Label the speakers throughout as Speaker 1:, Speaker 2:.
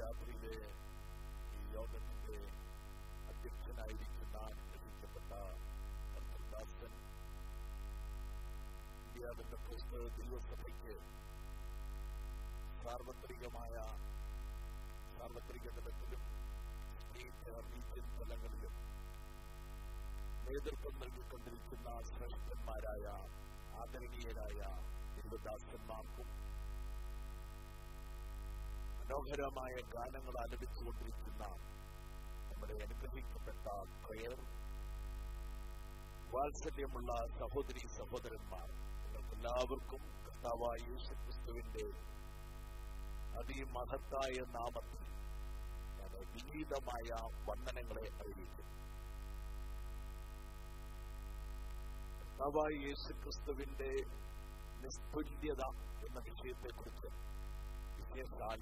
Speaker 1: രാത്രിയിലെ ഈ യോഗത്തിന്റെ അധ്യക്ഷനായിരിക്കുന്ന അനുഗ്രഹിക്കപ്പെട്ട കർത്തദാസൻ ഇന്ത്യ ബന്ധക്കോസ്റ്റ് ദൈവസഭയ്ക്ക് സാർവത്രികമായ സാർവത്രിക തലത്തിലും സ്റ്റേറ്റ് റീജിയൻ തലങ്ങളിലും നേതൃത്വം നൽകിക്കൊണ്ടിരിക്കുന്ന ശ്രേഷ്ഠന്മാരായ ആദരണീയരായ ദൈവദാസന്മാർക്കും മനോഹരമായ ഗാനങ്ങൾ ആലപിച്ചുകൊണ്ടിരിക്കുന്ന നമ്മുടെ അനുഗ്രഹിക്കപ്പെട്ട പ്രയർ വാത്സല്യമുള്ള സഹോദരി സഹോദരന്മാർ നിങ്ങൾക്ക് എല്ലാവർക്കും കർത്താവായ യേശു ക്രിസ്തുവിന്റെ അതിമഹത്തായ നാമത്തിൽ ഞാൻ വിനീതമായ വന്ദനങ്ങളെ അറിയിക്കുന്നു കർത്താവായ യേശു ക്രിസ്തുവിന്റെ നിസ്തുല്യത എന്ന വിഷയത്തെക്കുറിച്ച് വിശേഷാൽ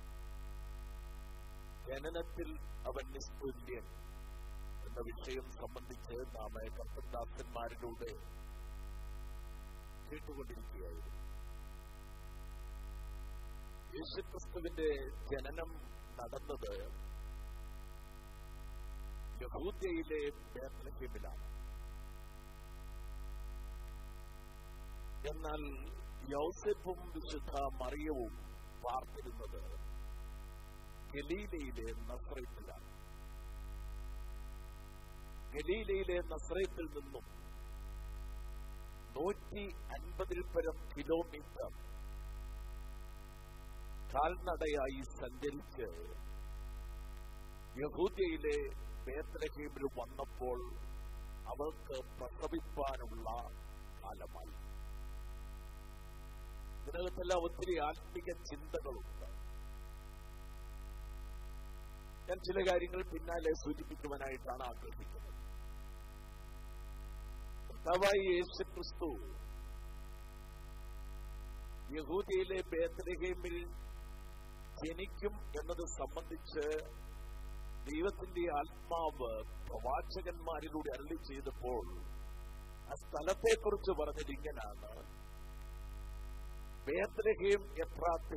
Speaker 1: ജനനത്തിൽ അവൻ നിസ്തുല്യൻ എന്ന വിഷയം സംബന്ധിച്ച് നാം കർത്തദാസന്മാരിലൂടെ കേട്ടുകൊണ്ടിരിക്കുകയായിരുന്നു യേശുക്രിസ്തുവിന്റെ ജനനം നടന്നത് യഹൂദ്യയിലെ ബേത്ലഹേമിലാണ് എന്നാൽ യൗസഫും വിശുദ്ധ മറിയവും പാർത്തിരുന്നത് ഗലീലയിലെ നസ്രയത്തിലാണ് ഗലീലയിലെ നസ്രയത്തിൽ നിന്നും നൂറ്റി അൻപതിൽ പരം കിലോമീറ്റർ കാൽനടയായി സഞ്ചരിച്ച് യഹൂദ്യയിലെ ബേത്തലഹീമിൽ വന്നപ്പോൾ അവർക്ക് പ്രസവിപ്പാനുള്ള കാലമായി ഇതിനകത്തെല്ലാം ഒത്തിരി ആത്മിക ചിന്തകളുണ്ട് ഞാൻ ചില കാര്യങ്ങൾ പിന്നാലെ സൂചിപ്പിക്കുവാനായിട്ടാണ് ആഗ്രഹിക്കുന്നത് കർത്താവായി യേശു ക്രിസ്തു യഹൂദിയിലെ ബേത്തലഹേമിൽ ജനിക്കും എന്നത് സംബന്ധിച്ച് ദൈവത്തിന്റെ ആത്മാവ് പ്രവാചകന്മാരിലൂടെ അരളി ചെയ്തപ്പോൾ ആ സ്ഥലത്തെക്കുറിച്ച് പറഞ്ഞത് ഇങ്ങനാണ് ബേത്തലഹേം എഫ്രാത്തി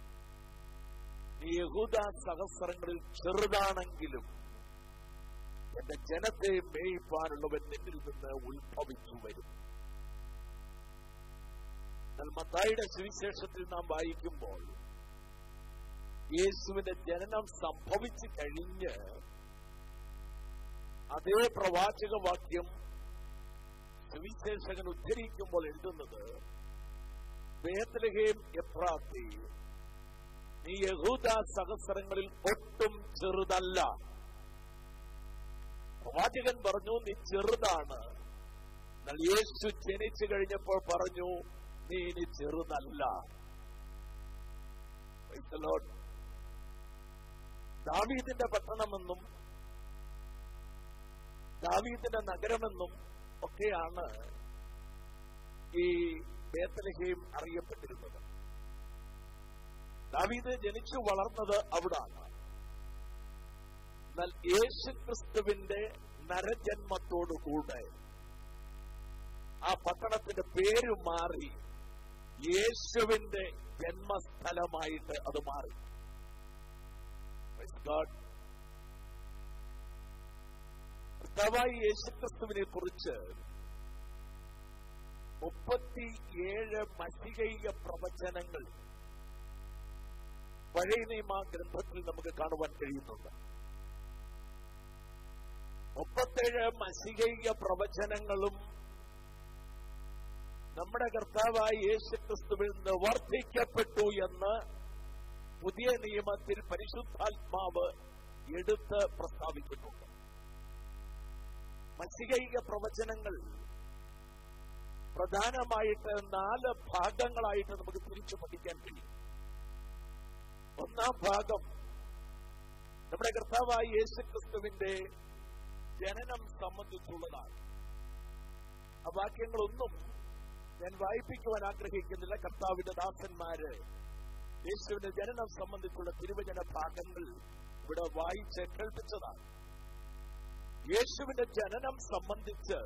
Speaker 1: നീ യഹൂദ സഹസ്രങ്ങളിൽ ചെറുതാണെങ്കിലും എന്റെ ജനത്തെ മേയിപ്പാനുള്ളവൻ നിന്നിൽ നിന്ന് ഉത്ഭവിച്ചു വരും എന്നാൽ മത്തായിയുടെ സുവിശേഷത്തിൽ നാം വായിക്കുമ്പോൾ യേശുവിന്റെ ജനനം സംഭവിച്ചു കഴിഞ്ഞ് അതേ പ്രവാചക വാക്യം സുവിശേഷകൻ ഉദ്ധരിക്കുമ്പോൾ എഴുതുന്നത് ബേത്തലഹേം എഫ്രാത്തി നീ യഹൂദ സഹസ്രങ്ങളിൽ ഒട്ടും ചെറുതല്ല പ്രവാചകൻ പറഞ്ഞു നീ ചെറുതാണ് എന്നാൽ യേശു ജനിച്ചു കഴിഞ്ഞപ്പോൾ പറഞ്ഞു നീ ഇനി ചെറുതല്ല Praise the Lord. ദാവീദിന്റെ പട്ടണമെന്നും ദാവീദിന്റെ നഗരമെന്നും ഒക്കെയാണ് ഈ ബേത്തലഹീം അറിയപ്പെട്ടിരുന്നത് ദാവീദ് ജനിച്ചു വളർന്നത് അവിടാണ് എന്നാൽ യേശു ക്രിസ്തുവിന്റെ നരജന്മത്തോടുകൂടെ ആ പട്ടണത്തിന്റെ പേര് മാറി യേശുവിന്റെ ജന്മസ്ഥലമായിട്ട് അത് മാറി Praise God. കർത്താവായി യേശുക്രിസ്തുവിനെ കുറിച്ച് മുപ്പത്തിയേഴ് മഷികൈക പ്രവചനങ്ങൾ പഴയ നിയമ ഗ്രന്ഥത്തിൽ നമുക്ക് കാണുവാൻ കഴിയുന്നുണ്ട് മുപ്പത്തേഴ് മഷികൈക പ്രവചനങ്ങളും നമ്മുടെ കർത്താവായ യേശുക്രിസ്തുവിൽ നിവർത്തിക്കപ്പെട്ടു എന്ന് പുതിയ നിയമത്തിൽ പരിശുദ്ധാത്മാവ് എടുത്ത് പ്രസ്താവിച്ചിട്ടുണ്ട് മസികൈക പ്രവചനങ്ങൾ പ്രധാനമായിട്ട് നാല് ഭാഗങ്ങളായിട്ട് നമുക്ക് തിരിച്ചു പഠിക്കാൻ കഴിയും ഒന്നാം ഭാഗം നമ്മുടെ കർത്താവായ യേശു ക്രിസ്തുവിന്റെ ജനനം സംബന്ധിച്ചുള്ളതാണ് ആ വാക്യങ്ങളൊന്നും ഞാൻ വായിപ്പിക്കുവാൻ ആഗ്രഹിക്കുന്നില്ല കർത്താവിന്റെ ദാസന്മാര് യേശുവിന്റെ ജനനം സംബന്ധിച്ചുള്ള തിരുവചന ഭാഗങ്ങൾ ഇവിടെ വായിച്ച് കേൾപ്പിച്ചതാണ് യേശുവിന്റെ ജനനം സംബന്ധിച്ച്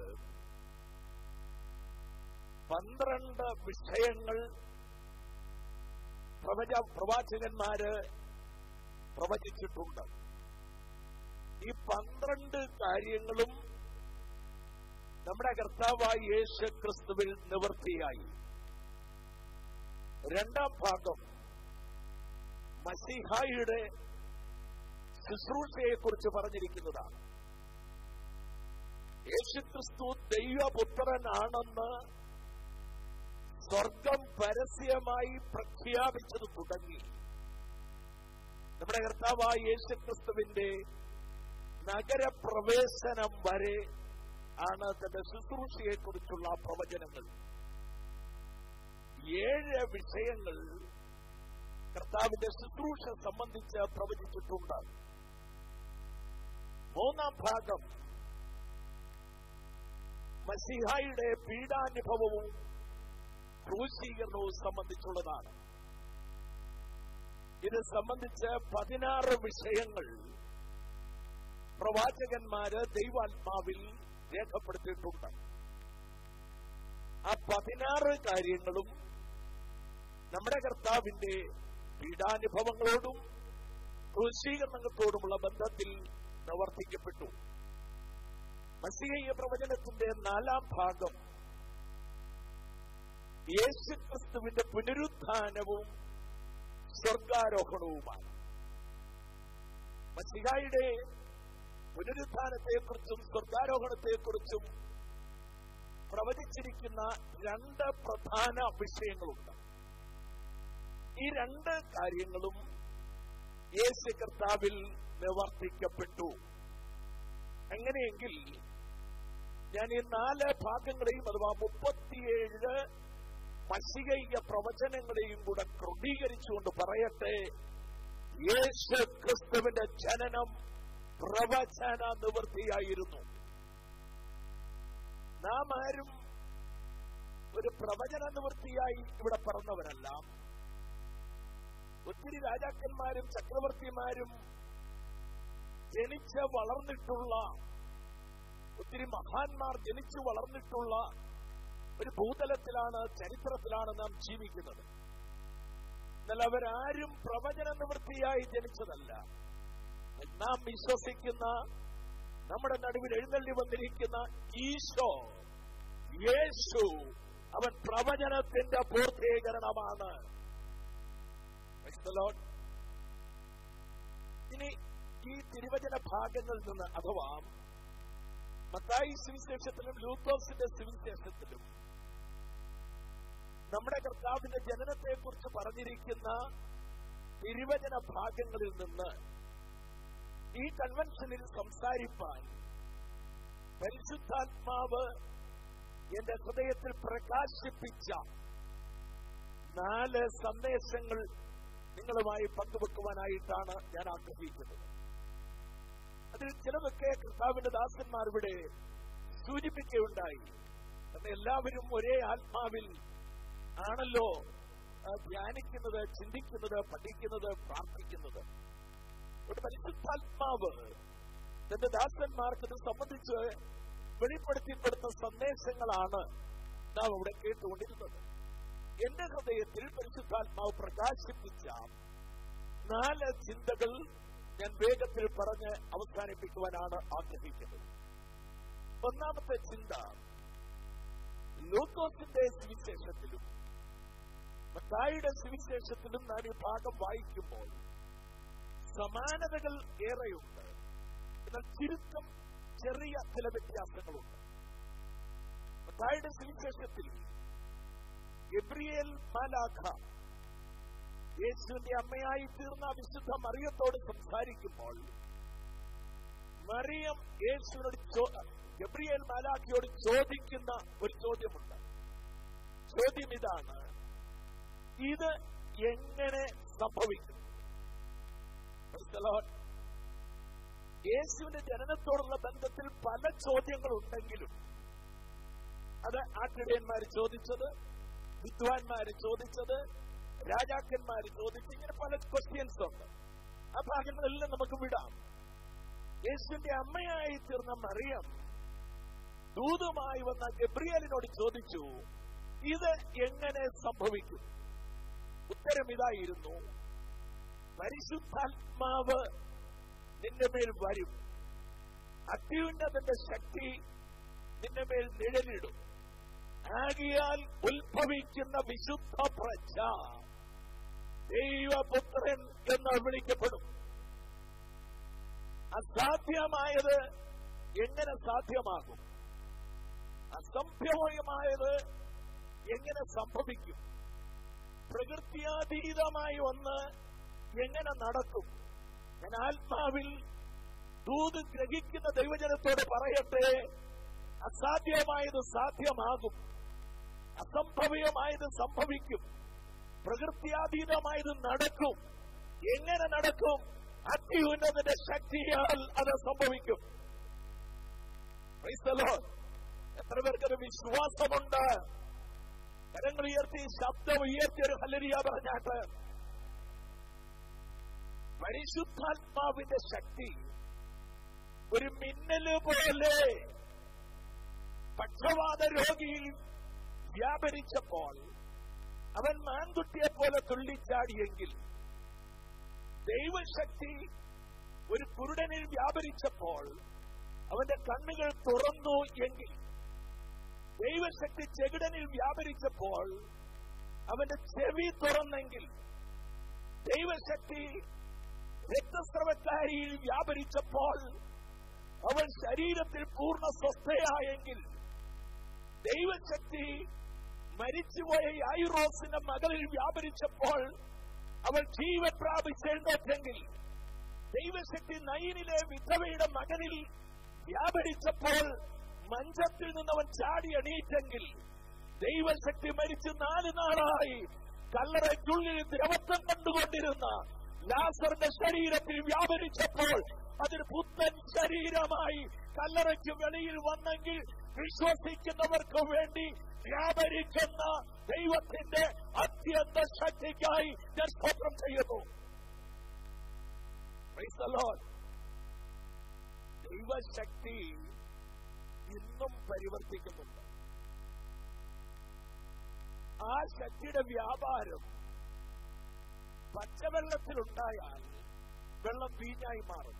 Speaker 1: പന്ത്രണ്ട് വിഷയങ്ങൾ പ്രവച പ്രവാചകന്മാര് പ്രവചിച്ചിട്ടുണ്ട് ഈ പന്ത്രണ്ട് കാര്യങ്ങളും നമ്മുടെ കർത്താവായ യേശു ക്രിസ്തുവിൽ നിവൃത്തിയായി രണ്ടാം ഭാഗം മസിഹായുടെ ശുശ്രൂഷയെക്കുറിച്ച് പറഞ്ഞിരിക്കുന്നതാണ് യേശുക്രിസ്തു ദൈവപുത്രനാണെന്ന് സ്വർഗം പരസ്യമായി പ്രഖ്യാപിച്ചത് തുടങ്ങി നമ്മുടെ കർത്താവായ യേശുക്രിസ്തുവിന്റെ നഗരപ്രവേശനം വരെ ആണ് തന്റെ ശുശ്രൂഷയെക്കുറിച്ചുള്ള പ്രവചനങ്ങൾ ഏഴ് വിഷയങ്ങൾ കർത്താവിന്റെ ശുശ്രൂഷ സംബന്ധിച്ച് പ്രവചിച്ചിട്ടുണ്ട് മൂന്നാം ഭാഗം മസിഹായുടെ പീഡാനുഭവവും ക്രൂശീകരണവും സംബന്ധിച്ചുള്ളതാണ് ഇത് സംബന്ധിച്ച് പതിനാറ് വിഷയങ്ങൾ പ്രവാചകന്മാര് ദൈവാത്മാവിൽ രേഖപ്പെടുത്തിയിട്ടുണ്ട് ആ പതിനാറ് കാര്യങ്ങളും നമ്മുടെ കർത്താവിന്റെ പീഡാനുഭവങ്ങളോടും ക്രൂശീകരണത്തോടുമുള്ള ബന്ധത്തിൽ പ്രവർത്തിക്കപ്പെട്ടു മസിഹയ്യ പ്രവചനത്തിന്റെ നാലാം ഭാഗം യേശുക്രിസ്തുവിന്റെ പുനരുത്ഥാനവും സ്വർഗാരോഹണവുമാണ് മസിഹായുടെ പുനരുത്ഥാനത്തെക്കുറിച്ചും സ്വർഗാരോഹണത്തെക്കുറിച്ചും പ്രവചിച്ചിരിക്കുന്ന രണ്ട് പ്രധാന വിഷയങ്ങളുണ്ട് ഈ രണ്ട് കാര്യങ്ങളും യേശു കർത്താവിൽ നിവർത്തിക്കപ്പെട്ടു എങ്ങനെയെങ്കിൽ ഞാൻ ഈ നാല് ഭാഗങ്ങളെയും അഥവാ മുപ്പത്തിയേഴ് മഷികൈക പ്രവചനങ്ങളെയും കൂടെ ക്രോഡീകരിച്ചുകൊണ്ട് പറയട്ടെ യേശു ക്രിസ്തുവിന്റെ ജനനം പ്രവചന നിവൃത്തിയായിരുന്നു നാം ആരും ഒരു പ്രവചന നിവൃത്തിയായി ഇവിടെ പറഞ്ഞവരല്ല ഒത്തിരി രാജാക്കന്മാരും ചക്രവർത്തിമാരും ജനിച്ച് വളർന്നിട്ടുള്ള ഒത്തിരി മഹാന്മാർ ജനിച്ചു വളർന്നിട്ടുള്ള ഒരു ഭൂതലത്തിലാണ് ചരിത്രത്തിലാണ് നാം ജീവിക്കുന്നത് എന്നാൽ അവരാരും പ്രവചന നിവൃത്തിയായി ജനിച്ചതല്ല നാം വിശ്വസിക്കുന്ന നമ്മുടെ നടുവിൽ എഴുന്നള്ളി വന്നിരിക്കുന്ന ഈശോ യേശു അവൻ പ്രവചനത്തിന്റെ പൂർത്തീകരണമാണ് Praise the Lord. ഇനി ഈ തിരുവചന ഭാഗങ്ങളിൽ നിന്ന് അഥവാ മത്തായി സുവിശേഷത്തിലും ലൂക്കോസിന്റെ സുവിശേഷത്തിലും നമ്മുടെ കർത്താവിന്റെ ജനനത്തെക്കുറിച്ച് പറഞ്ഞിരിക്കുന്ന തിരുവചന ഭാഗങ്ങളിൽ നിന്ന് ഈ കൺവെൻഷനിൽ സംസാരിപ്പാൻ പരിശുദ്ധാത്മാവ് എന്റെ ഹൃദയത്തിൽ പ്രകാശിപ്പിച്ച നാല് സന്ദേശങ്ങൾ നിങ്ങളുമായി പങ്കുവെക്കുവാനായിട്ടാണ് ഞാൻ ആഗ്രഹിക്കുന്നത് അതിൽ ചിലതൊക്കെ കർത്താവിന്റെ ദാസന്മാർ ഇവിടെ സൂചിപ്പിക്കുകയുണ്ടായി കാരണം എല്ലാവരും ഒരേ ആത്മാവിൽ ആണല്ലോ ആ, ധ്യാനിക്കുന്നത് ചിന്തിക്കുന്നത് പഠിക്കുന്നത് പ്രാർത്ഥിക്കുന്നത് ഒരു പരിശുദ്ധാത്മാവ് തന്റെ ദാസന്മാർക്ക് ഇത് സംബന്ധിച്ച് വെളിപ്പെടുത്തിപ്പെടുന്ന സന്ദേശങ്ങളാണ് നാം ഇവിടെ കേട്ടുകൊണ്ടിരുന്നത് എന്റെ ഹൃദയത്തിൽ പരിശുദ്ധാത്മാവ് പ്രകാശിപ്പിച്ച നാല് ചിന്തകൾ ഞാൻ വേഗത്തിൽ പറഞ്ഞ് അവസാനിപ്പിക്കുവാനാണ് ആഗ്രഹിക്കുന്നത് ഒന്നാമത്തെ ചിന്ത ലൂക്കോസിന്റെ സുവിശേഷത്തിലും മത്തായിയുടെ സുവിശേഷത്തിലും നാം ഈ ഭാഗം വായിക്കുമ്പോൾ സമാനതകൾ ഏറെയുണ്ട് എന്നാൽ ചുരുക്കം ചെറിയ ചില വ്യത്യാസങ്ങളുണ്ട് മത്തായിയുടെ സുവിശേഷത്തിൽ ഗബ്രിയേൽ മാലാഖ യേശുവിന്റെ അമ്മയായി തീർന്ന വിശുദ്ധ മറിയത്തോട് സംസാരിക്കുമ്പോൾ മറിയം യേശുവിനോട് ചോ- ഗബ്രിയേൽ മാലാഖയോട് ചോദിക്കുന്ന ഒരു ചോദ്യമുണ്ട് ചോദ്യം ഇതാണ് ഇത് എങ്ങനെ സംഭവിക്കും Praise the Lord. യേശുവിന്റെ ജനനത്തോടുള്ള ബന്ധത്തിൽ പല ചോദ്യങ്ങളുണ്ടെങ്കിലും അത് ആട്ടിടയന്മാർ ചോദിച്ചത് വിദ്വാൻമാര് ചോദിച്ചത് രാജാക്കന്മാര് ചോദിച്ച് ഇങ്ങനെ പല ക്വസ്റ്റ്യൻസ് ഉണ്ട് ആ ഭാഗങ്ങളെല്ലാം നമുക്ക് വിടാം യേശുവിന്റെ അമ്മയായി തീർന്ന മറിയം ദൂതുമായി വന്ന ഗബ്രിയലിനോട് ചോദിച്ചു ഇത് എങ്ങനെ സംഭവിക്കും ഉത്തരം ഇതായിരുന്നു പരിശുദ്ധാത്മാവ് നിന്റെ മേൽ വരും അത്യുന്നതന്റെ ശക്തി നിന്റെ മേൽ നിഴലിടും ആകിയാൽ ഉത്ഭവിക്കുന്ന വിശുദ്ധ പ്രജ ദൈവപുത്രൻ എന്ന് വിളിക്കപ്പെടും അസാധ്യമായത് എങ്ങനെ സാധ്യമാകും അസംഭവമായത് എങ്ങനെ സംഭവിക്കും പ്രകൃത്യാതീതമായി ഒന്ന് എങ്ങനെ നടക്കും ഞാൻ ആത്മാവിൽ ദൂത് ഗ്രഹിക്കുന്ന ദൈവജനത്തോട് പറയട്ടെ അസാധ്യമായത് സാധ്യമാകും അസംഭവ്യമായത് സംഭവിക്കും പ്രകൃത്യാതീതമായത് നടക്കും എങ്ങനെ നടക്കും അത്യുന്നതിന്റെ ശക്തിയാൽ അത് സംഭവിക്കും Praise the Lord. എത്ര പേർക്കൊരു വിശ്വാസമുണ്ട് കരങ്ങൾ ഉയർത്തി ശബ്ദം ഉയർത്തി ഒരു ഹല്ലരിയ പറഞ്ഞാട്ട് പരിശുദ്ധാത്മാവിന്റെ ശക്തി ഒരു മിന്നല് പോലെ പക്ഷവാത രോഗിയിൽ വ്യാപരിച്ചപ്പോൾ അവൻ മാൻകുട്ടിയെ പോലെ തുള്ളിച്ചാടിയെങ്കിൽ ദൈവശക്തി ഒരു കുരുടനിൽ വ്യാപരിച്ചപ്പോൾ അവന്റെ കണ്ണുകൾ തുറന്നു എങ്കിൽ ദൈവശക്തി ചെകിടനിൽ വ്യാപരിച്ചപ്പോൾ അവന്റെ ചെവി തുറന്നെങ്കിൽ ദൈവശക്തി രക്തസ്രവക്കാരിയിൽ വ്യാപരിച്ചപ്പോൾ അവൻ ശരീരത്തിൽ പൂർണ്ണ സ്വസ്ഥയായെങ്കിൽ ദൈവശക്തി മരിച്ചുപോയ ഐറോസിന്റെ മകളിൽ വ്യാപരിച്ചപ്പോൾ അവൾ ജീവൻ പ്രാപിച്ചെഴുന്നേറ്റെങ്കിൽ ദൈവശക്തി നയിനിലെ വിധവയുടെ മകനിൽ വ്യാപരിച്ചപ്പോൾ മഞ്ചത്തിൽ നിന്നവൻ ചാടി എണീറ്റെങ്കിൽ ദൈവശക്തി മരിച്ച് നാല് നാളായി കല്ലറയ്ക്കുള്ളിൽ ദ്രവത്വം കണ്ടുകൊണ്ടിരുന്ന ലാസറിന്റെ ശരീരത്തിൽ വ്യാപരിച്ചപ്പോൾ അതൊരു പുത്തൻ ശരീരമായി കല്ലറയ്ക്ക് വെളിയിൽ വന്നെങ്കിൽ വിശ്വസിക്കുന്നവർക്ക് വേണ്ടി വ്യാപരിക്കുന്ന ദൈവത്തിന്റെ അത്യന്ത ശക്തിക്കായി ഞാൻ സ്തോത്രം ചെയ്യുന്നു Praise the Lord. ദൈവശക്തി ഇന്നും പരിവർത്തിക്കുന്നുണ്ട് ആ ശക്തിയുടെ വ്യാപാരം പച്ചവെള്ളത്തിലുണ്ടായാൽ വെള്ളം വീഞ്ഞായി മാറും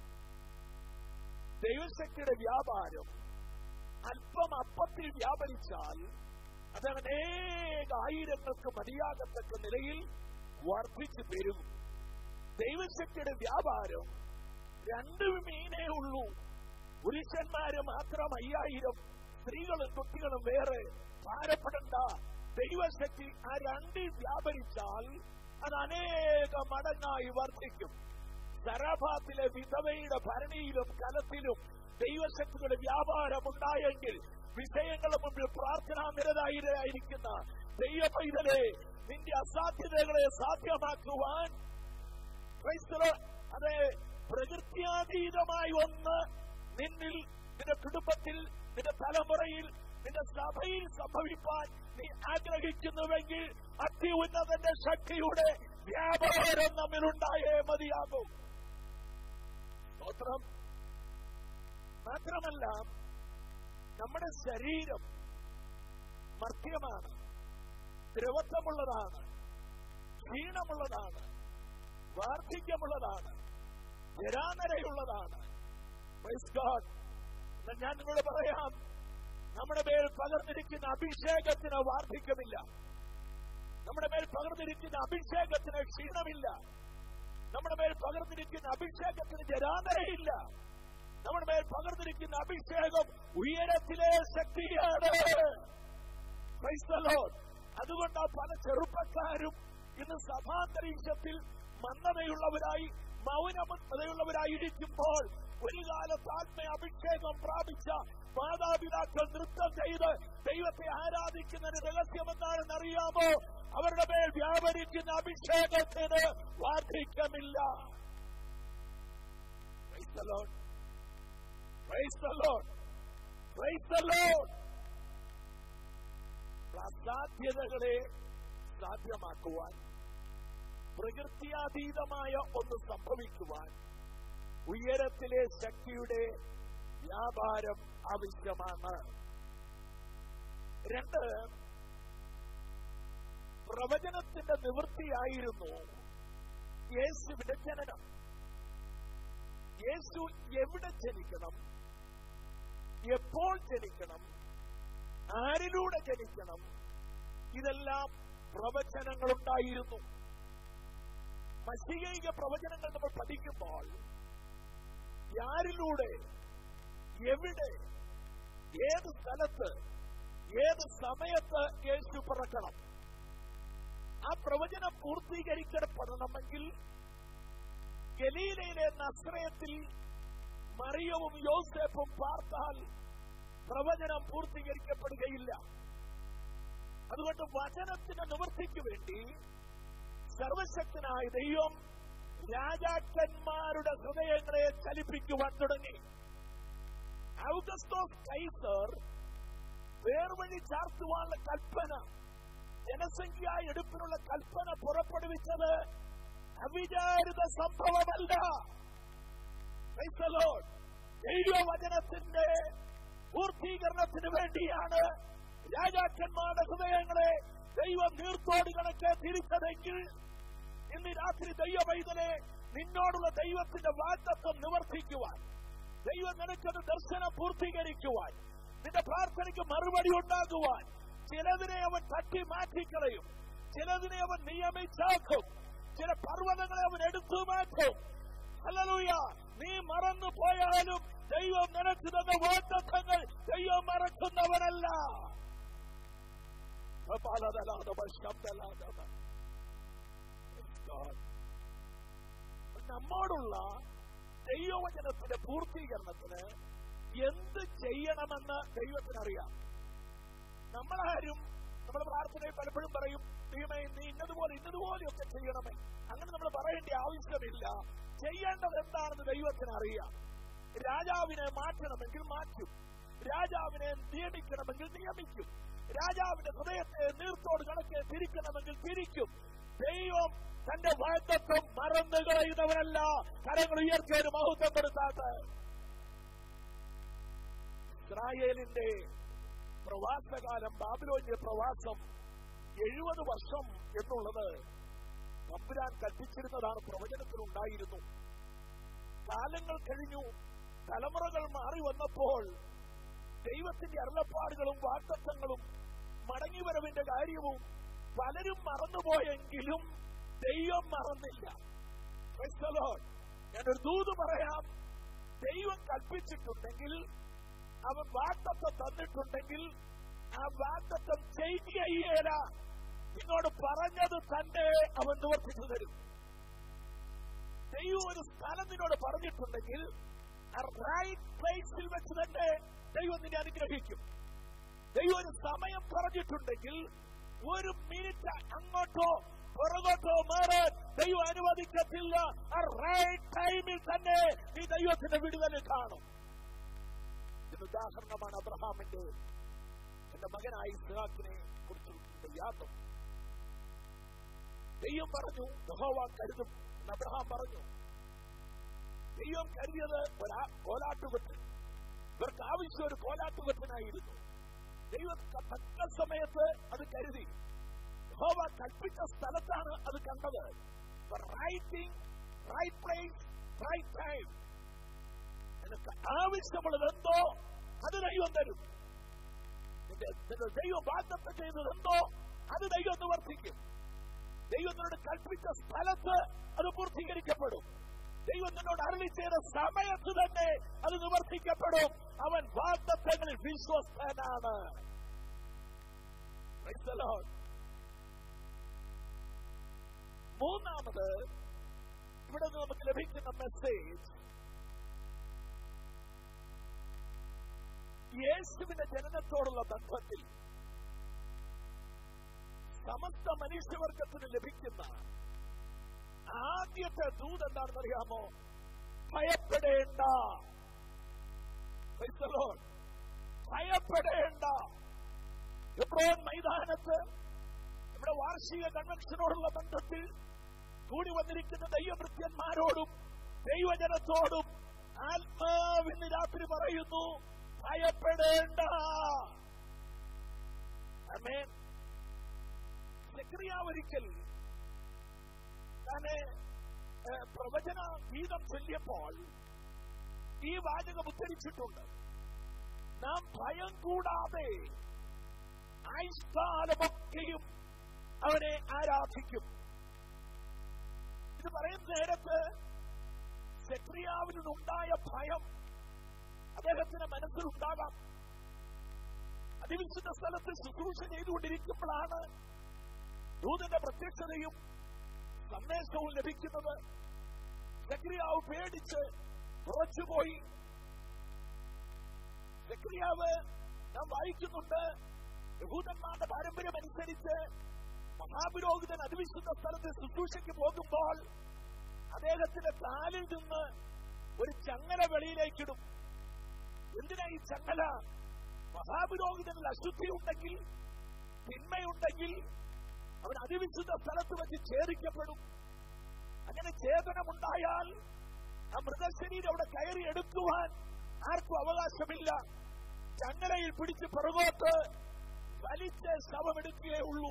Speaker 1: ദൈവശക്തിയുടെ വ്യാപാരം അല്പം അപ്പത്തിൽ വ്യാപരിച്ചാൽ അത് അനേക ആയിരങ്ങൾക്ക് മതിയാകത്തക്ക നിലയിൽ വർദ്ധിച്ചു പെരുകും ദൈവശക്തിയുടെ വ്യാപാരം രണ്ട് മീനേ ഉള്ളൂ പുരുഷന്മാര് മാത്രം അയ്യായിരം സ്ത്രീകളും കുട്ടികളും വേറെ ഭാരപ്പെടണ്ട ദൈവശക്തി ആ രണ്ടിൽ വ്യാപരിച്ചാൽ അത് അനേക മടങ്ങായി വർദ്ധിക്കും സരഭാത്തിലെ വിധവയുടെ ഭരണിയിലും കലത്തിലും ദൈവശക്തിയുടെ വ്യാപാരം ഉണ്ടായെങ്കിൽ വിഷയങ്ങളുടെ മുമ്പിൽ പ്രാർത്ഥനാ നിരതായിരിക്കുന്ന ദൈവ പൈതലെ നിന്റെ അസാധ്യതകളെ സാധ്യമാക്കുവാൻ ക്രൈസ്തവ അതെ പ്രകൃത്യാതീതമായി ഒന്ന് നിന്നിൽ നിന്റെ കുടുംബത്തിൽ നിന്റെ തലമുറയിൽ നിന്റെ സഭയിൽ സംഭവിപ്പാൻ നീ ആഗ്രഹിക്കുന്നുവെങ്കിൽ അത്യുന്നതന്റെ ശക്തിയുടെ വ്യാപാരം നമ്മിലുണ്ടായേ മതിയാകും സ്തോത്രം മാത്രമല്ല നമ്മുടെ ശരീരം മർത്യമാണ് ദ്രവത്വമുള്ളതാണ് ക്ഷീണമുള്ളതാണ് വാർദ്ധക്യമുള്ളതാണ് ജരാനരയുള്ളതാണ് Praise God. എന്നാൽ ഞാൻ നിങ്ങളോട് പറയാം നമ്മുടെ മേൽ പകർന്നിരിക്കുന്ന അഭിഷേകത്തിന് വാർദ്ധക്യമില്ല നമ്മുടെ മേൽ പകർന്നിരിക്കുന്ന അഭിഷേകത്തിന് ക്ഷീണമില്ല നമ്മുടെ മേൽ പകർന്നിരിക്കുന്ന അഭിഷേകത്തിന് ജരാനരയില്ല നമ്മുടെ മേൽ പകർന്നിരിക്കുന്ന അഭിഷേകം ഉയരത്തിലെ ശക്തിയാണ് Praise the Lord. അതുകൊണ്ട് പല ചെറുപ്പക്കാരും ഇന്ന് സഭാന്തരീക്ഷത്തിൽ മന്ദതയുള്ളവരായി മൗനമതയുള്ളവരായിരിക്കുമ്പോൾ ഒരു കാലത്ത് ആത്മ അഭിഷേകം പ്രാപിച്ച മാതാപിതാക്കൾ നൃത്തം ചെയ്ത് ദൈവത്തെ ആരാധിക്കുന്നതിന് രഹസ്യമെന്താണെന്ന് അറിയാമോ അവരുടെ മേൽ വ്യാപരിക്കുന്ന അഭിഷേകത്തിന് വാർദ്ധക്യമില്ല Praise the Lord. Praise the Lord. Praise the Lord. അസാധ്യതകളെ സാധ്യമാക്കുവാൻ പ്രകൃത്യാതീതമായ ഒന്ന് സംഭവിക്കുവാൻ ഉയരത്തിലെ ശക്തിയുടെ വ്യാപാരം ആവശ്യമാണ് രണ്ട് പ്രവചനത്തിന്റെ നിവൃത്തിയായിരുന്നു യേശുവിന്റെ ജനനം യേശു എവിടെ ജനിക്കണം എപ്പോൾ ജനിക്കണം ആരിലൂടെ ജനിക്കണം ഇതെല്ലാം പ്രവചനങ്ങളുണ്ടായിരുന്നു മഷികൈക പ്രവചനങ്ങൾ നമ്മൾ പഠിക്കുമ്പോൾ ആരിലൂടെ എവിടെ ഏത് സ്ഥലത്ത് ഏത് സമയത്ത് യേശു പിറക്കണം ആ പ്രവചനം പൂർത്തീകരിക്കപ്പെടണമെങ്കിൽ ഗലീലയിലെ നസ്രയത്തിൽ മറിയവും യോസേഫും പാർത്താൽ പ്രവചനം പൂർത്തീകരിക്കപ്പെടുകയില്ല അതുകൊണ്ട് വചനത്തിന്റെ നിവൃത്തിക്ക് വേണ്ടി സർവശക്തനായ ദൈവം രാജാക്കന്മാരുടെ ഹൃദയങ്ങളെ ചലിപ്പിക്കുവാൻ തുടങ്ങി ഔഗസ്റ്റോസ് കൈസർ വേർവഴി ചാർത്തുവാനുള്ള കൽപ്പന ജനസംഖ്യ എടുപ്പിനുള്ള കൽപ്പന പുറപ്പെടുവിച്ചത് അവിചാരിത സംഭവമല്ല Praise the Lord. ദൈവവചനത്തിന്റെ പൂർത്തീകരണത്തിന് വേണ്ടിയാണ് രാജാക്കന്മാരുടെ ഹൃദയങ്ങളെ ദൈവം നീർത്തോട് കണക്ക് തിരിച്ചതെങ്കിൽ ഇന്ന് രാത്രി ദൈവവൈതനെ നിന്നോടുള്ള ദൈവത്തിന്റെ വാഗ്ദത്വം നിവർത്തിക്കുവാൻ ദൈവം നിനക്കത് ദർശനം പൂർത്തീകരിക്കുവാൻ നിന്റെ പ്രാർത്ഥനയ്ക്ക് മറുപടി ഉണ്ടാകുവാൻ ചിലതിനെ അവൻ തട്ടി മാറ്റിക്കളയും ചിലതിനെ അവൻ നിയമിച്ചാക്കും ചില പർവ്വതങ്ങളെ അവൻ എടുത്തു മാറ്റും ഹല്ലേലൂയ നീ മറന്നു പോയാലും ദൈവം നിനക്ക് തന്ന വാഗ്ദത്തങ്ങൾ ദൈവം മറക്കുന്നവനല്ല പലതലാതെ ശബ്ദലാതെ നമ്മോടുള്ള ദൈവവചനത്തിന്റെ പൂർത്തീകരണത്തിന് എന്ത് ചെയ്യണമെന്ന് ദൈവത്തിനറിയാം നമ്മളാരും നമ്മുടെ പ്രാർത്ഥനയിൽ പലപ്പോഴും പറയും ദൈവമേ നീ ഇന്നതുപോലെ ഇന്നതുപോലെയൊക്കെ ചെയ്യണമേ അങ്ങനെ നമ്മൾ പറയേണ്ട ആവശ്യമില്ല ചെയ്യേണ്ടത് എന്താണെന്ന് ദൈവത്തിന് അറിയാം രാജാവിനെ മാറ്റണമെങ്കിൽ മാറ്റും രാജാവിനെ നിയമിക്കണമെങ്കിൽ നിയമിക്കും രാജാവിന്റെ ഹൃദയത്തെ നീർത്തോട് കണക്കെ തിരിക്കണമെങ്കിൽ തിരിക്കും ദൈവം തന്റെ വാഴ്ത്തത്വം മറന്നു കളയുന്നവനല്ല കരങ്ങൾ ഉയർത്തി ഒരു മഹത്വപ്പെടുത്താത്ത ഇസ്രായേലിന്റെ പ്രവാസകാലം ബാബിലോന്യ പ്രവാസം എഴുപത് വർഷം എന്നുള്ളത് തമ്പുരാൻ കൽപ്പിച്ചിരുന്നതാണ് പ്രവചനത്തിലുണ്ടായിരുന്നു കാലങ്ങൾ കഴിഞ്ഞു തലമുറകൾ മാറി വന്നപ്പോൾ ദൈവത്തിന്റെ അരുളപ്പാടുകളും വാഗ്ദത്തങ്ങളും മടങ്ങിവരവിന്റെ കാര്യവും പലരും മറന്നുപോയെങ്കിലും ദൈവം മറന്നില്ല Praise the Lord. ഞാനൊരു ദൂത് പറയാം ദൈവം കൽപ്പിച്ചിട്ടുണ്ടെങ്കിൽ അവൻ വാഗ്ദത്തം തന്നിട്ടുണ്ടെങ്കിൽ ആ വാഗ്ദത്തം ചെയ്യുകയില്ല നിന്നോട് പറഞ്ഞത് തന്നെ അവൻ നിവർത്തിച്ചു തരും ദൈവം ഒരു സ്ഥലം നിന്നോട് പറഞ്ഞിട്ടുണ്ടെങ്കിൽ ആ റൈറ്റ് പ്ലേസിൽ വെച്ച് തന്നെ ദൈവം നിന്നെ അനുഗ്രഹിക്കും ദൈവം ഒരു സമയം പറഞ്ഞിട്ടുണ്ടെങ്കിൽ ഒരു മിനിറ്റ് അങ്ങോട്ടോ പുറകോട്ടോ മാറാൻ ദൈവം അനുവദിക്കത്തില്ല ആ റൈറ്റ് ടൈമിൽ തന്നെ നീ ദൈവത്തിന്റെ വിടുതൽ കാണും ഇതിന് ഉദാഹരണമാണ് അബ്രഹാമിന്റെ എന്റെ മകനായ ഇസ്ഹാക്കിനെ കുറിച്ചുള്ള യാത്ര ദൈവം പറഞ്ഞു യഹോവ കരുതും എന്ന് അബ്രഹാം പറഞ്ഞു ദൈവം കരുതിയത് ഒരാ കോലാട്ടുകൊറ്റൻ ഇവർക്ക് ആവശ്യം ഒരു കോലാട്ടുകൊറ്റനായിരുന്നു ദൈവം തക്ക സമയത്ത് അത് കരുതി യഹോവ കൽപ്പിച്ച സ്ഥലത്താണ് അത് കണ്ടത് writing right place right time നിനക്ക് ആവശ്യമുള്ളത് എന്തോ അത് ദൈവം തരും നിന്റെ നിന്റെ ദൈവം വാഗ്ദത്തം ചെയ്തത് എന്തോ അത് ദൈവം നിവർത്തിക്കും ദൈവം നിന്നോട് കൽപ്പിച്ച സ്ഥലത്ത് അത് പൂർത്തീകരിക്കപ്പെടും ദൈവം നിന്നോട് അരളി ചെയ്ത സമയത്ത് തന്നെ അത് നിവർത്തിക്കപ്പെടും അവൻ വാഗ്ദത്തങ്ങളിൽ വിശ്വസ്തനാണ് Praise the Lord. മൂന്നാമത് ഇവിടെ നിന്ന് നമുക്ക് ലഭിക്കുന്ന മെസ്സേജ് യേശുവിന്റെ ജനനത്തോടുള്ള ബന്ധത്തിൽ സമസ്ത മനുഷ്യവർഗത്തിന് ലഭിക്കുന്ന ആദ്യത്തെ ദൂത് എന്താണെന്ന് അറിയാമോ ഭയപ്പെടേണ്ട Praise the Lord. ഭയപ്പെടേണ്ട എബ്രോൻ മൈതാനത്ത് ഇവിടെ വാർഷിക കൺവെൻഷനോടുള്ള ബന്ധത്തിൽ കൂടി വന്നിരിക്കുന്ന ദൈവഭൃത്യന്മാരോടും ദൈവജനത്തോടും ആത്മാവിന്ന് രാത്രി പറയുന്നു ഭയപ്പെടേണ്ട ഒരിക്കൽ തന്നെ ഏഹ്, പ്രവചന ഗീതം ചൊല്ലിയപ്പോൾ ഈ വാചകം ഉദ്ധരിച്ചിട്ടുണ്ട് നാം ഭയം കൂടാതെ ആയുഷ്കാലമൊക്കെയും അവനെ ആരാധിക്കും ഇത് പറയുന്ന നേരത്ത് സെക്രിയാവിനുണ്ടായ ഭയം അദ്ദേഹത്തിന്റെ മനസ്സിലുണ്ടാകാം അതിവിശുദ്ധ സ്ഥലത്ത് ശുശ്രൂഷ ചെയ്തുകൊണ്ടിരിക്കുമ്പോഴാണ് ദൂതന്റെ പ്രത്യക്ഷതയും സന്ദേശവും ലഭിക്കുന്നത് സെക്രിയാവ് പേടിച്ച് ഉറച്ചുപോയി സെക്രിയാവ് നാം വായിക്കുന്നുണ്ട് യഹൂദന്മാരുടെ പാരമ്പര്യം അനുസരിച്ച് മഹാപുരോഹിതൻ അതിവിശുദ്ധ സ്ഥലത്ത് ശുശ്രൂഷയ്ക്ക് പോകുമ്പോൾ അദ്ദേഹത്തിന്റെ കാലിൽ നിന്ന് ഒരു ചങ്ങല വെളിയിലേക്കിടും എന്തിനാ ഈ ചങ്ങല മഹാപുരോഹിതനിൽ അശുദ്ധി ഉണ്ടെങ്കിൽ തിന്മയുണ്ടെങ്കിൽ അവൻ അതിവിശുദ്ധ സ്ഥലത്ത് വെച്ച് ഛേദിക്കപ്പെടും അങ്ങനെ ഛേദനമുണ്ടായാൽ ആ മൃതശരീരം അവിടെ കയറി എടുക്കുവാൻ ആർക്കും അവകാശമില്ല ചങ്ങലയിൽ പിടിച്ച് പുറകോട്ട് വലിച്ച് ശവമെടുക്കുകയേ ഉള്ളൂ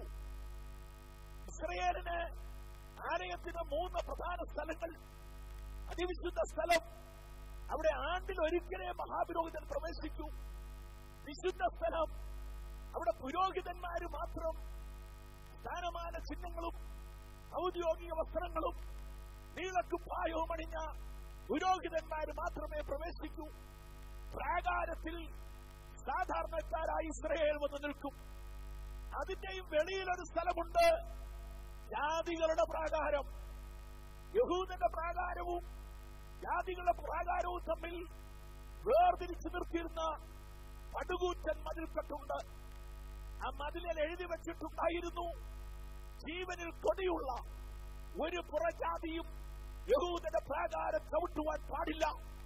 Speaker 1: ഇസ്രയേലിന് ആലയത്തിന് മൂന്ന് പ്രധാന സ്ഥലങ്ങൾ അതിവിശുദ്ധ സ്ഥലം അവിടെ ആണ്ടിൽ ഒരിക്കലേ മഹാപുരോഹിതൻ പ്രവേശിക്കൂ വിശുദ്ധ സ്ഥലം അവിടെ പുരോഹിതന്മാര് മാത്രം സ്ഥാനമാന ചിഹ്നങ്ങളും ഔദ്യോഗിക വസ്ത്രങ്ങളും നീളക്കുപ്പായവും അണിഞ്ഞ പുരോഹിതന്മാര് മാത്രമേ പ്രവേശിക്കൂ പ്രാകാരത്തിൽ സാധാരണക്കാരായി ഇസ്രയേൽ വന്ന് നിൽക്കും അതിന്റെയും വെളിയിലൊരു സ്ഥലമുണ്ട് ജാതികളുടെ പ്രാകാരം യഹൂദന്റെ പ്രാകാരവും ജാതികളുടെ പ്രാകാരവും തമ്മിൽ വേർതിരിച്ചു നിർത്തിയിരുന്ന പടുകൂറ്റൻ മതിൽക്കെട്ടുണ്ട് ആ മതിലിൽ എഴുതി വെച്ചിട്ടുണ്ടായിരുന്നു ജീവനിൽ കൊടിയുള്ള ഒരു പുറജാതിയും യഹൂദന്റെ പ്രാകാരം ചവിട്ടുവാൻ പാടില്ല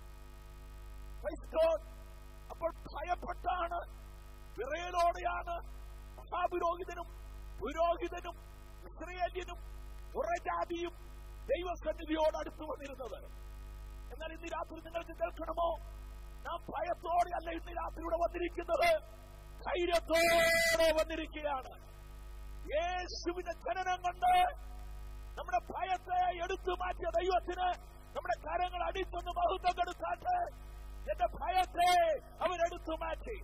Speaker 1: Praise God. അപ്പോൾ ഭയപ്പെട്ടാണ് വിറയലോടെയാണ് മഹാപുരോഹിതനും പുരോഹിതനും ഇസ്രയേലിയനും പുറജാതിയും ദൈവസന്നിധിയോട് അടുത്തു വന്നിരുന്നത് എന്നാൽ ഇന്ന് രാത്രി നിങ്ങൾക്ക് കേൾക്കണമോ നാം ഭയത്തോടെ അല്ല ഇന്ന് രാത്രി ഇവിടെ വന്നിരിക്കുന്നത് ധൈര്യത്തോടെ വന്നിരിക്കുകയാണ് യേശുവിന്റെ ജനനം കൊണ്ട് നമ്മുടെ ഭയത്തെ എടുത്തു മാറ്റിയ ദൈവത്തിന് നമ്മുടെ കരങ്ങൾ അടിച്ചൊന്ന് മഹത്വം കൊടുത്താട്ട് എന്റെ ഭയത്തെ അവരെടുത്തു മാറ്റി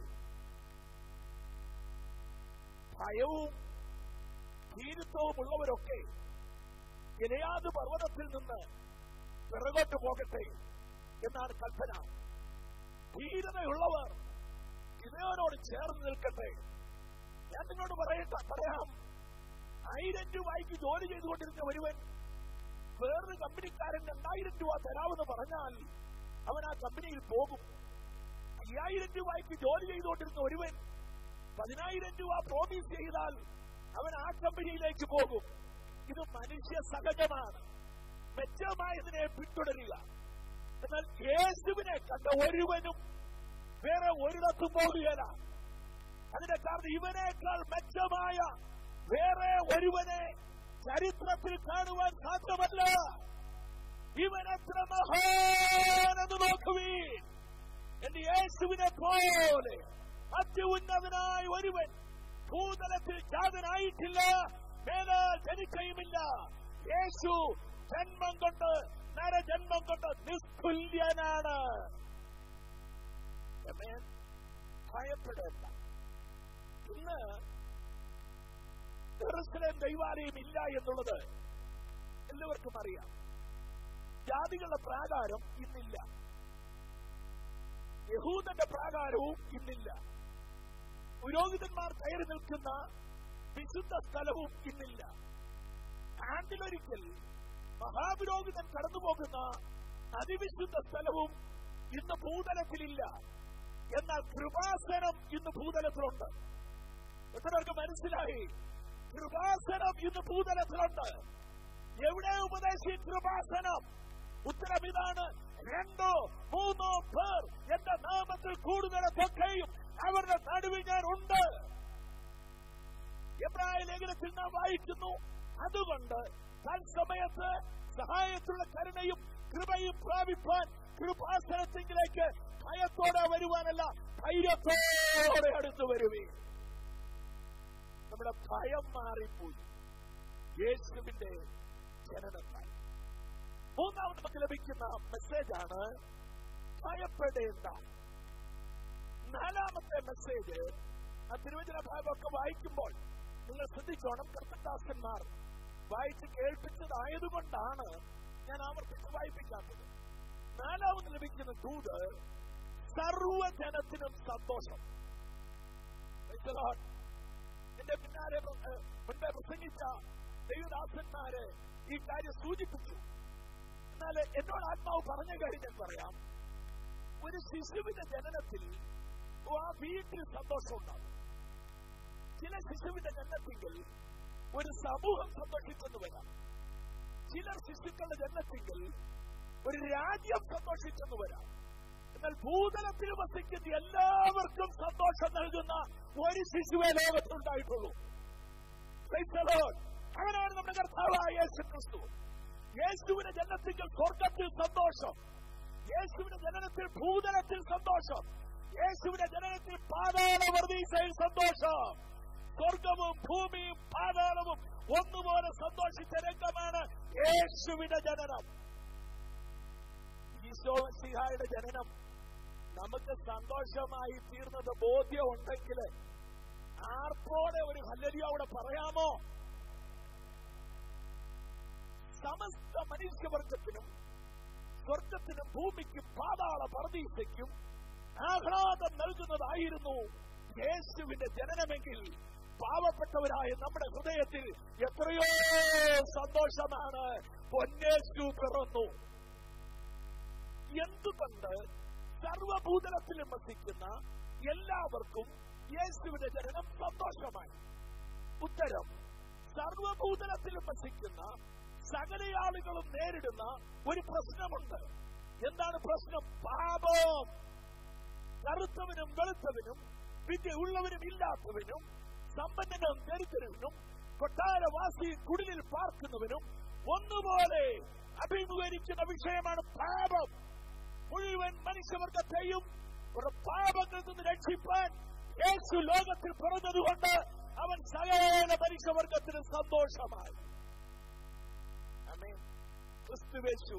Speaker 1: ഭയവും ഭീരുത്വവും ഉള്ളവരൊക്കെ ഗിലയാദ് പർവ്വതത്തിൽ നിന്ന് പിറകോട്ട് പോകട്ടെ എന്നാണ് കൽപ്പന ധീരതയുള്ളവർ ഗിലയോനോട് ചേർന്ന് നിൽക്കട്ടെ ഞാൻ നിന്നോട് പറയട്ടെ പറയാം ആയിരം രൂപയ്ക്ക് ജോലി ചെയ്തുകൊണ്ടിരുന്ന ഒരുവൻ വേറൊരു കമ്പനിക്കാരൻ രണ്ടായിരം രൂപ തരാമെന്ന് പറഞ്ഞാൽ അവൻ ആ കമ്പനിയിൽ പോകും അയ്യായിരം രൂപയ്ക്ക് ജോലി ചെയ്തുകൊണ്ടിരുന്ന ഒരുവൻ പതിനായിരം രൂപ പ്രോമിസ് ചെയ്താൽ അവൻ ആ കമ്പനിയിലേക്ക് പോകും ഇത് മനുഷ്യ സഹജമാണ് മെച്ചമായതിനെ പിന്തുടരുക എന്നാൽ യേശുവിനെ കണ്ട ഒരുവനും വേറെ ഒരിടത്തും പോകുകയില്ല അതിന്റെ കാരണം ഇവനേക്കാൾ മെച്ചമായ വേറെ ഒരുവനെ ചരിത്രത്തിൽ കാണുവാൻ സാധ്യമല്ല ഇവൻ എത്ര മഹാനെന്ന് നോക്കുവീ എന്റെ യേശുവിനെ പോലെ അത്യുന്നതനായ ഒരുവൻ ഭൂതലത്തിൽ ജാതനായിട്ടില്ല മേലാൽ ജനിക്കയുമില്ല യേശു ജന്മം കൊണ്ട് നരജന്മം കൊണ്ട് നിസ്തുല്യനാണ് Amen. ഭയപ്പെടേണ്ട ഇന്ന് ജെറുസലേം ദൈവാലയം ഇല്ല എന്നുള്ളത് എല്ലാവർക്കും അറിയാം ജാതികളുടെ പ്രാകാരം ഇന്നില്ല യഹൂദന്റെ പ്രാകാരവും ഇന്നില്ല പുരോഹിതന്മാർ കയറി നിൽക്കുന്ന വിശുദ്ധ സ്ഥലവും ഇന്നില്ല ആണ്ടിലൊരിക്കൽ മഹാപുരോഹിതൻ കടന്നുപോകുന്ന അതിവിശുദ്ധ സ്ഥലവും ഇന്ന് ഭൂതലത്തിലില്ല എന്നാൽ കൃപാസനം ഇന്ന് ഭൂതലത്തിലുണ്ട് എത്ര പേർക്ക് മനസ്സിലായി കൃപാസനം ഇന്ന് ഭൂതലത്തിലുണ്ട് എവിടെ ഉപദേശി കൃപാസനം ഉത്തരം ഇതാണ് രണ്ടോ മൂന്നോ പേർ എന്റെ നാമത്തിൽ കൂടുതലൊക്കെയും അവരുടെ നടുവിൽ ഞാൻ ഉണ്ട് എബ്രായ ലേഖനത്തിൽ നാം വായിക്കുന്നു അതുകൊണ്ട് തത്സമയത്ത് സഹായത്തിലുള്ള കരുണയും കൃപയും പ്രാപിപ്പാൻ കൃപാസനത്തിലേക്ക് ഭയത്തോടെ വരുവാനല്ല ധൈര്യത്തോടെ അടുത്ത് വരുവേ നമ്മുടെ ഭയം മാറിപ്പോയി യേശുവിന്റെ ജനനത്താൽ നമുക്ക് ലഭിക്കുന്ന മെസ്സേജാണ് ഭയപ്പെടേണ്ട നാലാമത്തെ മെസ്സേജ് ആ തിരുവചന ഭാഗമൊക്കെ വായിക്കുമ്പോൾ നിങ്ങൾ ശ്രദ്ധിച്ചോണം കർത്തദാസന്മാർ വായിച്ച് കേൾപ്പിച്ചതായതുകൊണ്ടാണ് ഞാൻ ആവർത്തിച്ച് വായിപ്പിക്കാത്തത് നാലാമത് ലഭിക്കുന്ന ദൂത് സർവജനത്തിനും സന്തോഷം Praise the Lord. എന്റെ പിന്നാലെ ഏഹ്, മുൻപേ പ്രസംഗിച്ച ദൈവദാസന്മാര് ഈ കാര്യം സൂചിപ്പിച്ചു എന്നാൽ എന്നോട് ആത്മാവ് പറഞ്ഞ കാര്യം ഞാൻ പറയാം ഒരു ശിശുവിന്റെ ജനനത്തിൽ ആ വീട്ടിൽ സന്തോഷം ഉണ്ടാകും ചില ശിശുവിന്റെ ജനനത്തിങ്കിൽ ഒരു സമൂഹം സന്തോഷിച്ചെന്ന് വരാം ചിലർ ശിശുക്കളുടെ ജനനത്തിങ്കിൽ ഒരു രാജ്യം സന്തോഷിച്ചെന്ന് വരാം എന്നാൽ ഭൂതലത്തിൽ വസിക്കുന്ന എല്ലാവർക്കും സന്തോഷം നൽകുന്ന ഒരു ശിശുവെ ലോകത്തുണ്ടായിട്ടുള്ളൂ Praise the Lord. അങ്ങനെയാണ് നമ്മുടെ കർത്താവായ യേശു ക്രിസ്തു യേശുവിന്റെ ജനനത്തിൽ സ്വർഗത്തിൽ സന്തോഷം യേശുവിന്റെ ജനനത്തിൽ ഭൂതലത്തിൽ സന്തോഷം യേശുവിന്റെ ജനനത്തിൽ പാതാള വർദ്ധീസയിൽ സന്തോഷം സ്വർഗവും ഭൂമിയും പാതാളവും ഒന്നുപോലെ സന്തോഷിച്ച രംഗമാണ് യേശുവിന്റെ ജനനം ഈശോ സിഹായുടെ ജനനം നമുക്ക് സന്തോഷമായി തീർന്നത് ബോധ്യമുണ്ടെങ്കിൽ ആർപ്പോടെ ഒരു ഹല്ലരിയോ അവിടെ പറയാമോ സമസ്ത മനുഷ്യവർഗത്തിനും സ്വർഗത്തിനും ഭൂമിക്കും പാതാള പർദീസയ്ക്കും ആഹ്ലാദം നൽകുന്നതായിരുന്നു യേശുവിന്റെ ജനനമെങ്കിൽ പാവപ്പെട്ടവരായ നമ്മുടെ ഹൃദയത്തിൽ എത്രയോ സന്തോഷമാണ് പൊന്നേശു പിറന്നു എന്തുകൊണ്ട് സർവഭൂതലത്തിലും വസിക്കുന്ന എല്ലാവർക്കും യേശുവിന്റെ ജനനം സന്തോഷമായി ഉത്തരം സർവഭൂതലത്തിലും വസിക്കുന്ന സകല ആളുകളും നേരിടുന്ന ഒരു പ്രശ്നമുണ്ട് എന്താണ് പ്രശ്നം പാപം കറുത്തവനും വെളുത്തവനും വിദ്യ ഉള്ളവനും ഇല്ലാത്തവനും സമ്പന്നനും ദരിദ്രനും കൊട്ടാരവാസിയും കുടിലിൽ പാർക്കുന്നവനും ഒന്നുപോലെ അഭിമുഖീകരിക്കുന്ന വിഷയമാണ് പാപം മുഴുവൻ മനുഷ്യവർഗത്തെയും ഒരു പാപങ്ങളിൽ നിന്ന് രക്ഷിപ്പാൻ യേശു ലോകത്തിൽ പിറന്നതുകൊണ്ട് അവൻ സകല മനുഷ്യവർഗത്തിന് സന്തോഷമായി ആമേൻ. ക്രിസ്തുവേശു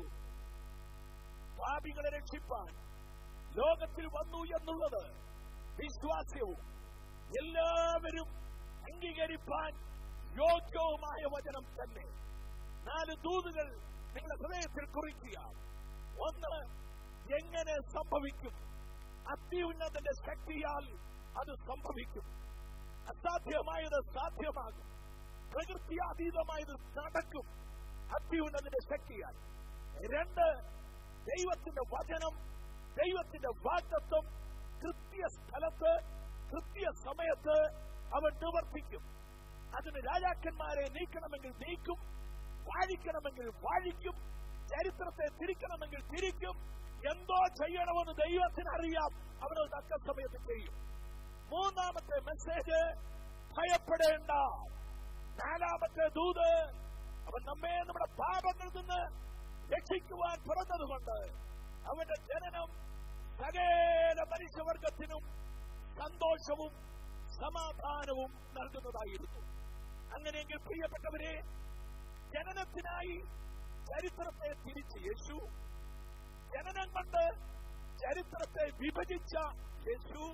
Speaker 1: പാപികളെ രക്ഷിപ്പാൻ ലോകത്തിൽ വന്നു എന്നുള്ളത് വിശ്വാസ്യവും എല്ലാവരും അംഗീകരിപ്പാൻ യോഗ്യവുമായ വചനം തന്നെ നാല് ദൂതുകൾ നിങ്ങളുടെ ഹൃദയത്തിൽ കുറിക്കുക ഒന്ന് എങ്ങനെ സംഭവിക്കും അത്യുന്നതന്റെ ശക്തിയാൽ അത് സംഭവിക്കും അസാധ്യമായത് സാധ്യമാകും പ്രകൃതിയാതീതമായത് നടക്കും അത്യുന്നതിന്റെ ശക്തിയാൽ രണ്ട് ദൈവത്തിന്റെ വചനം ദൈവത്തിന്റെ വാഗ്ദത്വം കൃത്യ സ്ഥലത്ത് കൃത്യ സമയത്ത് അവൻ നിവർത്തിക്കും അതിന് രാജാക്കന്മാരെ നീക്കണമെങ്കിൽ നീക്കും വാഴിക്കണമെങ്കിൽ വാഴിക്കും ചരിത്രത്തെ തിരിക്കണമെങ്കിൽ തിരിക്കും എന്തോ ചെയ്യണമെന്ന് ദൈവത്തിന് അറിയാം അവനത് തക്ക സമയത്ത് ചെയ്യും മൂന്നാമത്തെ മെസ്സേജ് ഭയപ്പെടേണ്ട നാലാമത്തെ ദൂത് അവൻ നമ്മെ നമ്മുടെ പാപങ്ങളിൽ നിന്ന് രക്ഷിക്കുവാൻ പിറന്നതുകൊണ്ട് അവന്റെ ജനനം സകല മനുഷ്യവർഗത്തിനും സന്തോഷവും സമാധാനവും നൽകുന്നതായിരുന്നു അങ്ങനെയെങ്കിൽ പ്രിയപ്പെട്ടവരെ ജനനത്തിനായി ചരിത്രത്തെ തിരിച്ച് യേശു ജനനം കൊണ്ട് ചരിത്രത്തെ വിഭജിച്ച യേശു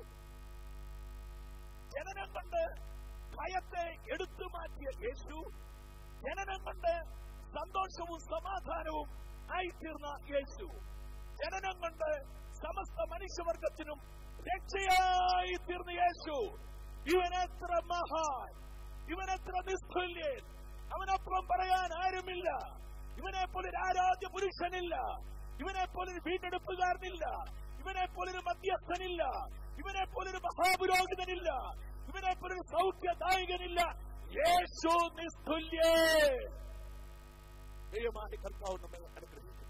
Speaker 1: ജനനം കൊണ്ട് ഭയത്തെ എടുത്തു മാറ്റിയ യേശു ജനനം കൊണ്ട് സന്തോഷവും സമാധാനവും ആയിത്തീർന്ന യേശു ജനനം കൊണ്ട് സമസ്ത മനുഷ്യവർഗത്തിനും രക്ഷയായി തീർന്ന യേശു ഇവനെത്ര മഹാൻ ഇവനെത്ര നിസ്തുല്യൻ അവനപ്പുറം പറയാൻ ആരുമില്ല ഇവനെ പോലൊരു ആരാധ്യ പുരുഷനില്ല ഇവനെ പോലൊരു വീണ്ടെടുപ്പുകാരനില്ല ഇവനെ പോലൊരു മധ്യസ്ഥനില്ല ഇവനെ പോലൊരു മഹാപുരോഹിതനില്ല ഇവനെ പോലൊരു സൗഖ്യദായകനില്ല യേശു നിസ്തുല്യേ ദൈവമായ കർത്താവ് നമ്മെ അനുഗ്രഹിക്കും